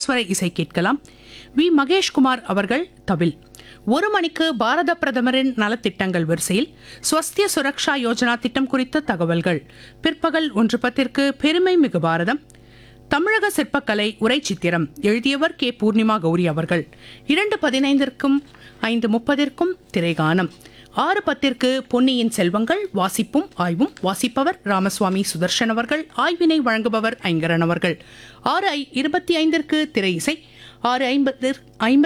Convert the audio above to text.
நாதஸ்வர இசை கேட்கலாம் வி மகேஷ்குமார் அவர்கள் தவில் ஒரு மணிக்கு பாரத பிரதமரின் நலத்திட்டங்கள் வரிசையில் ஸ்வஸ்திய சுரக்ஷா யோஜனா திட்டம் குறித்த தகவல்கள் பிற்பகல் ஒன்று பத்திற்கு பெருமை மிகு பாரதம் தமிழக சிற்பக்கலை உரை சித்திரம் எழுதியவர் கே பூர்ணிமா கௌரி அவர்கள் இரண்டு பதினைந்திற்கும் ஐந்து முப்பதிற்கும் திரைகானம் ஆறு பத்திற்கு பொன்னியின் செல்வங்கள் வாசிப்பும் ஆய்வும் வாசிப்பவர் ராமசுவாமி சுதர்ஷன் அவர்கள் ஆய்வினை வழங்குபவர் ஐங்கரன் அவர்கள் ஆறு ஐ- இருபத்தி ஐந்திற்கு திரை இசை ஆறு ஐம்பது ஐம்பத்தி